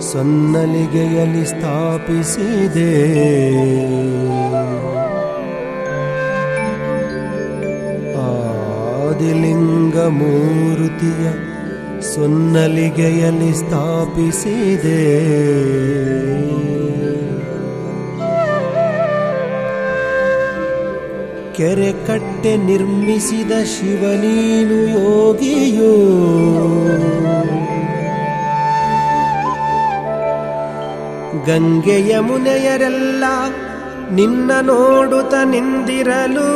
ಸನ್ನಲಿಗೆಯಲ್ಲಿ ಸ್ಥಾಪಿಸಿದೆ ಆದಿಲಿಂಗ ಮೂರ್ತಿಯ ಸೊನ್ನಲಿಗೆಯಲ್ಲಿ ಸ್ಥಾಪಿಸಿದೆ ಕೆರೆ ಕಟ್ಟೆ ನಿರ್ಮಿಸಿದ ಶಿವನೀನು ಯೋಗಿಯೋ ಗಂಗೆಯ ಮುನೆಯರೆಲ್ಲ ನಿನ್ನ ನೋಡುತ್ತ ನಿಂದಿರಲು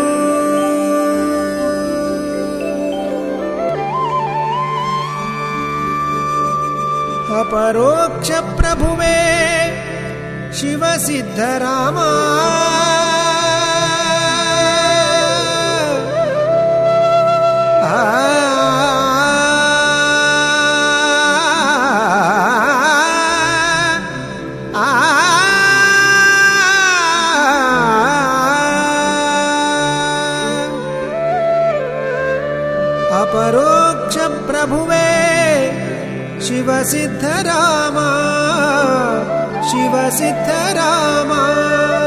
ಅಪರೋಕ್ಷ ಪ್ರಭುವೇ ಶಿವ ಸಿದ್ಧರಾಮ ಅಪರೋಕ್ಷ ಪ್ರಭುವೇ ಶಿವ ಸಿದ್ಧರಾಮ ಶಿವ ಸಿದ್ಧರಾಮ